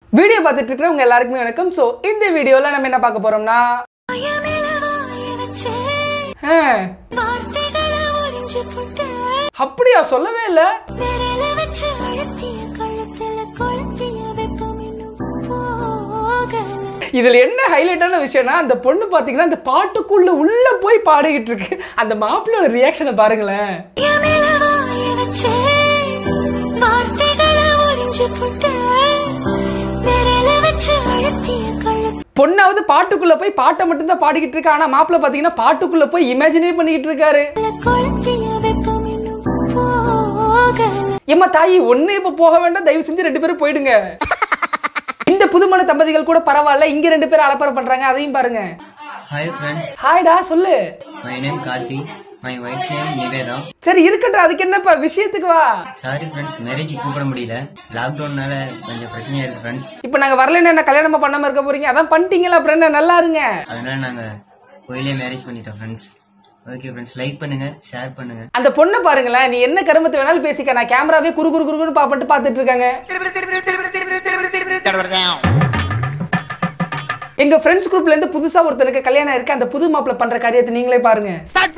video பார்த்துட்டு இருக்கிறவங்க எல்லாருக்குமே வணக்கம் ஸோ இந்த வீடியோவில் நம்ம என்ன பார்க்க போறோம்னா ஆ, அப்படியா சொல்லவே இல்லை இதுல என்ன ஹைலைட்டான விஷயம்னா அந்த பொண்ணு பாத்தீங்கன்னா அந்த பாட்டுக்குள்ள உள்ள போய் பாடிக்கிட்டு இருக்கு அந்த மாப்பிள்ளையோட ரியாக்ஷனை பாருங்களேன் பொண்ணாவது பாட்டுக்குள்ள போய் பாட்டை மட்டும்தான் பாடிக்கிட்டு இருக்கா ஆனா மாப்பிள்ளை பாத்தீங்கன்னா பாட்டுக்குள்ள போய் இமேஜினே பண்ணிக்கிட்டு இருக்காரு ஏம்மா தாயி ஒண்ணு இப்ப போக வேண்டாம் தயவு செஞ்சு ரெண்டு பேரும் போயிடுங்க இந்த புதுமண தம்பதிகள் கூட பரவாயில்ல இங்க ரெண்டு பேரும் அலப்பறை பண்றாங்க அதையும் பாருங்க ஹாய் ஃப்ரெண்ட்ஸ் ஹாய்டா சொல்லு my name Karthi my wife name Nivetha சரி இருக்கட்டும் அதுக்கு என்னப்பா விஷயத்துக்கு வா சாரி ஃப்ரெண்ட்ஸ் மேரேஜ் கூப்பிட முடியல லாக்டவுன்னால கொஞ்சம் பிரச்சனையா இருக்கு ஃப்ரெண்ட்ஸ் இப்ப நாங்க வரலன்னு என்ன கல்யாணமா பண்ணாம இருக்க போறீங்க அதான் பண்ணிட்டீங்களா அப்புறம் என்ன நல்லா இருங்க அதனால நாங்க கோயிலே மேரேஜ் பண்ணிட்டோம் ஃப்ரெண்ட்ஸ் ஓகே ஃப்ரெண்ட்ஸ் லைக் பண்ணுங்க ஷேர் பண்ணுங்க அந்த பொண்ணை பாருங்களேன் நீ என்ன கருமத்தை வேணாலும் பேசிக்க நான் கேமராவே குறு குறு குறுன்னு பாப்பட்டு பாத்துட்டு இருக்காங்க எங்க ஃப்ரெண்ட்ஸ் குரூப்ல இருந்து புதுசா ஒருத்தருக்கு கல்யாணம் இருக்கு அந்த புது மாப்பிள்ள பண்ற காரியத்தை நீங்களே பாருங்க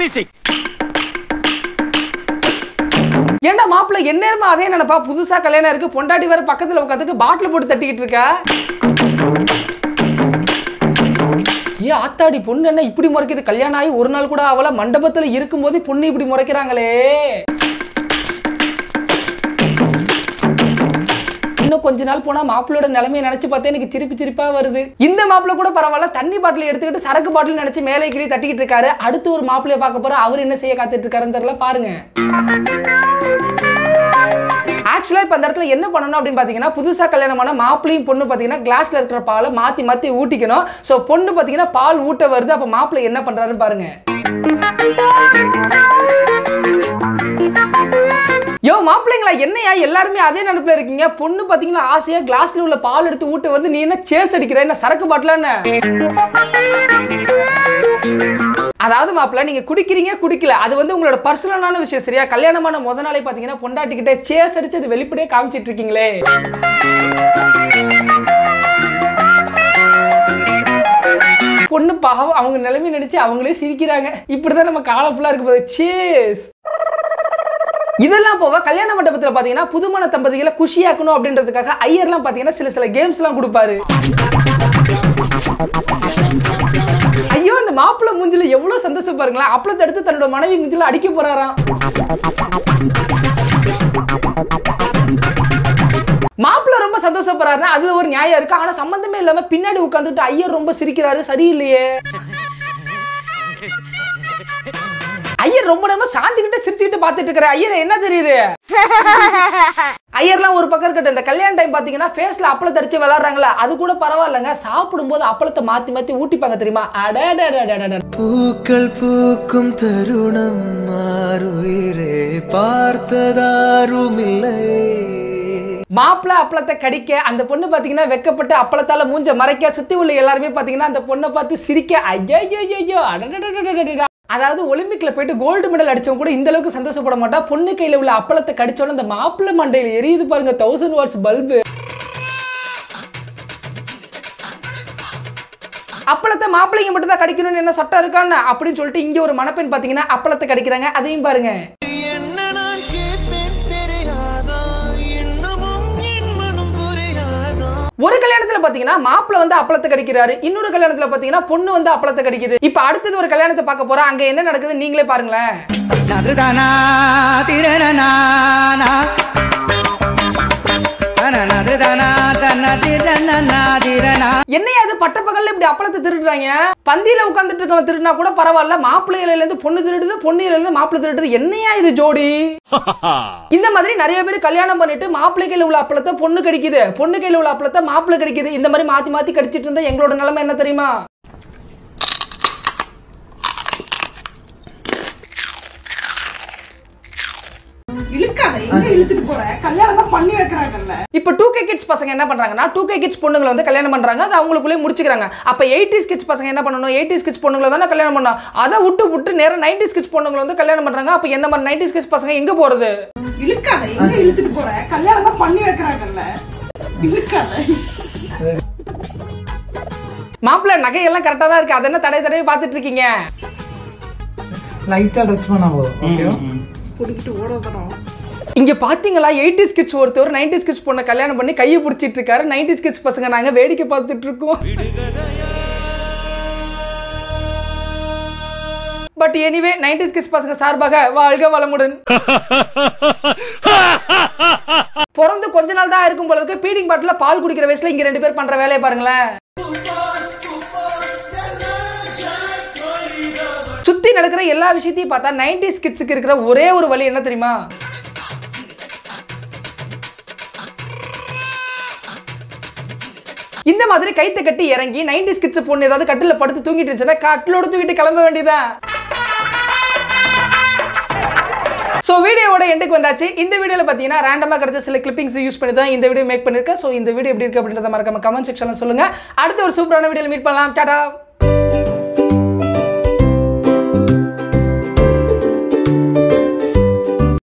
ஏன்டா மாப்பிள்ள எந்நேரமா அதே நினைப்பா புதுசா கல்யாணம் இருக்கு பொண்டாட்டி வேற பக்கத்துல உட்காந்துட்டு பாட்டில் போட்டு தட்டிக்கிட்டு இருக்கா ஏ ஆத்தாடி பொண்ணு என்ன இப்படி முறைக்குது கல்யாணம் ஆகி ஒரு நாள் கூட அவள மண்டபத்துல இருக்கும்போது பொண்ணு இப்படி முறைக்கிறாங்களே இன்னும் கொஞ்ச நாள் போனா மாப்பிளோட நிலைமையை நினைச்சு பார்த்தா எனக்கு சிரிப்பு சிரிப்பா வருது இந்த மாப்பிள்ள கூட பரவாயில்ல தண்ணி பாட்டில் எடுத்துக்கிட்டு சரக்கு பாட்டில் நினைச்சு மேலே கீழே தட்டிக்கிட்டு இருக்காரு அடுத்து ஒரு மாப்பிள்ளைய பார்க்க போற அவர் என்ன செய்ய காத்துட்டு இருக்காருன்னு தெரியல பாருங்க ஆக்சுவலாக இப்போ அந்த இடத்துல என்ன பண்ணணும் அப்படின்னு பார்த்தீங்கன்னா புதுசாக கல்யாணமான மாப்பிளையும் பொண்ணு பார்த்தீங்கன்னா கிளாஸில் இருக்கிற பாலை மாற்றி மாற்றி ஊட்டிக்கணும் ஸோ பொண்ணு பார்த்தீங்கன்னா பால் ஊட்ட வருது அப்போ மாப்பிள்ளை என்ன பண்ணுறாருன்னு பாருங்க யோ மாப்பிள்ளைங்களா என்னையா எல்லாருமே அதே நினைப்புல இருக்கீங்க பொண்ணு பாத்தீங்கன்னா ஆசையா கிளாஸ்ல உள்ள பால் எடுத்து ஊட்ட வருது நீ என்ன சேஸ் அடிக்கிற என்ன சரக்கு பாட்டிலான்னு அதாவது மாப்பிள்ள நீங்க குடிக்கிறீங்க குடிக்கல அது வந்து உங்களோட பர்சனலான விஷயம் சரியா கல்யாணமான முத நாளே பாத்தீங்கன்னா பொண்டாட்டிக்கிட்ட சேஸ் அடிச்சு அது வெளிப்படையே காமிச்சிட்டு இருக்கீங்களே பொண்ணு பாவம் அவங்க நிலைமை நினைச்சு அவங்களே சிரிக்கிறாங்க இப்படிதான் நம்ம காலம் ஃபுல்லா இருக்க போது சேஸ் இதெல்லாம் போக கல்யாண மண்டபத்தில் பார்த்தீங்கன்னா புதுமண தம்பதிகளை குஷியாக்கணும் அப்படின்றதுக்காக ஐயர்லாம் பார்த்தீங்கன்னா சில சில கேம்ஸ்லாம் கொடுப்பாரு ஐயோ அந்த மாப்பிள்ளை மூஞ்சில எவ்வளவு சந்தோஷம் பாருங்களேன் அப்பளத்தை எடுத்து தன்னோட மனைவி மூஞ்சில அடிக்க போறாராம் மாப்பிள்ளை ரொம்ப சந்தோஷப்படுறாருன்னா அதுல ஒரு நியாயம் இருக்கு ஆனா சம்பந்தமே இல்லாம பின்னாடி உட்காந்துட்டு ஐயர் ரொம்ப சிரிக்கிறாரு சரியில்லையே ஐயர் ரொம்ப நேரமா சாஞ்சுக்கிட்டு சிரிச்சுக்கிட்டு பார்த்துட்டு இருக்கிற ஐயர் என்ன தெரியுது ஐயர்லாம் ஒரு பக்கம் இருக்கட்டும் இந்த கல்யாண டைம் பாத்தீங்கன்னா ஃபேஸ்ல அப்பளத்தை அடிச்சு விளாடுறாங்களா அது கூட பரவாயில்லைங்க சாப்பிடும்போது அப்பளத்தை மாத்தி மாத்தி ஊட்டிப்பாங்க தெரியுமா அடடடடடட பூக்கள் பூக்கும் தருணம் மாறுயிரே பார்த்ததாருமில்லை மாப்பிள்ள அப்பளத்தை கடிக்க அந்த பொண்ணு பாத்தீங்கன்னா வெக்கப்பட்டு அப்பளத்தால மூஞ்ச மறைக்க சுத்தி உள்ள எல்லாருமே பாத்தீங்கன்னா அந்த பொண்ணை பார்த்து சிரிக்க ஐயோ அடடடடடடடா அதாவது ஒலிம்பிக்ல போயிட்டு கோல்டு மெடல் அடிச்சவங்க கூட இந்த அளவுக்கு சந்தோஷப்பட மாட்டா பொண்ணு கையில உள்ள அப்பளத்தை கடிச்சோன்னு அந்த மாப்பிள்ளை மண்டையில எரியுது பாருங்க தௌசண்ட் வாட்ஸ் பல்பு அப்பளத்தை மாப்பிள்ளைங்க மட்டும் தான் கடிக்கணும்னு என்ன சட்டம் இருக்கான்னு அப்படின்னு சொல்லிட்டு இங்க ஒரு மணப்பெண் பாத்தீங்கன்னா அப்பளத்தை கடிக்கிறாங்க அதையும் பாருங்க என்ன நான் கேட்பேன் தெரியாதா இன்னமும் என் மனம் புரியாதா ஒரு கல்யாணத்துல பாத்தீங்கன்னா மாப்பிள்ள வந்து அப்பளத்தை கடிக்கிறாரு இன்னொரு கல்யாணத்துல பாத்தீங்கன்னா பொண்ணு வந்து அப்பளத்தை கடிக்குது இப்ப அடுத்தது ஒரு கல்யாணத்தை பார்க்க போறோம் அங்க என்ன நடக்குது நீங்களே பாருங்களேன் நதுதானா திரணனானா நதுதானா தன திரணனா திரணா என்னையா அது பட்டப்பகல்ல இப்படி அப்பளத்தை திருடுறாங்க பந்தியில உட்கார்ந்துட்டு இருக்கவன் திருடினா கூட பரவாயில்ல மாப்பிள்ளை இலையில இருந்து பொண்ணு திருடுது பொண்ணு இலையில இருந்து மாப்பிள்ளை திருடுது என்னையா இது ஜோடி இந்த மாதிரி நிறைய பேர் கல்யாணம் பண்ணிட்டு மாப்பிள்ளை கையில உள்ள அப்பளத்தை பொண்ணு கடிக்குது பொண்ணு கையில உள்ள அப்பளத்தை மாப்பிள்ளை கடிக்குது இந்த மாதிரி மாத்தி மாத்தி கடிச்சிட்டு இருந்தா எங்களோட நிலைமை என்ன தெரியுமா இப்ப டூ கே கிட்ஸ் பசங்க என்ன பண்றாங்கன்னா டூ கே கிட்ஸ் பொண்ணுங்களை வந்து கல்யாணம் பண்றாங்க அது அவங்களுக்குள்ளே முடிச்சுக்கிறாங்க அப்ப எயிட்டிஸ் கிட்ஸ் பசங்க என்ன பண்ணணும் எயிட்டிஸ் கிட்ஸ் பொண்ணுங்களை தானே கல்யாணம் பண்ணணும் அதை விட்டு விட்டு நேரம் நைன்டிஸ் கிட்ஸ் பொண்ணுங்களை வந்து கல்யாணம் பண்றாங்க அப்ப என்ன மாதிரி நைன்டிஸ் கிட்ஸ் பசங்க எங்க போறது இழுக்காத எங்க இழுத்துட்டு போற கல்யாணம் தான் பண்ணி வைக்கிறாங்கல்ல இழுக்காத மாப்பிள்ள நகையெல்லாம் கரெக்டாக தான் இருக்கு அது என்ன தடவை தடவை பார்த்துட்டு இருக்கீங்க லைட்டா டச் பண்ணாவோ ஓகேவா இங்க பாத்தீங்களா எயிட்டி கிட்ஸ் ஒருத்தர் நைன்டி கிட்ஸ் பொண்ணை கல்யாணம் பண்ணி கையை பிடிச்சிட்டு இருக்காரு நைன்டி கிட்ஸ் பசங்க நாங்க வேடிக்கை பார்த்துட்டு இருக்கோம் பட் எனிவே நைன்டி கிட்ஸ் பசங்க சார்பாக வாழ்க வளமுடன் பிறந்து கொஞ்ச நாள் தான் இருக்கும் போல இருக்கு பீடிங் பாட்டில பால் குடிக்கிற வயசுல இங்க ரெண்டு பேர் பண்ற வேலையை பாருங்களேன் சுத்தி நடக்கிற எல்லா விஷயத்தையும் பார்த்தா நைன்டி கிட்ஸுக்கு இருக்கிற ஒரே ஒரு வழி என்ன தெரியுமா இந்த மாதிரி கைத்தை கட்டி இறங்கி நைன்டி கிட்ஸ் பொண்ணு ஏதாவது கட்டில படுத்து தூங்கிட்டு இருந்துச்சுன்னா கட்டிலோட தூக்கிட்டு கிளம்ப வேண்டியதான் ஸோ வீடியோவோட எண்டுக்கு வந்தாச்சு இந்த வீடியோவில் பார்த்தீங்கன்னா ரேண்டமாக கிடைச்ச சில கிளிப்பிங்ஸ் யூஸ் பண்ணி தான் இந்த வீடியோ மேக் பண்ணியிருக்கேன் ஸோ இந்த வீடியோ எப்படி இருக்கு அப்படின்றத மறக்காம கமெண்ட் செக்ஷனில் சொல்லுங்கள் அடுத்த ஒரு சூப்பரான வீடியோவில் மீட் பண்ணலாம் டாடா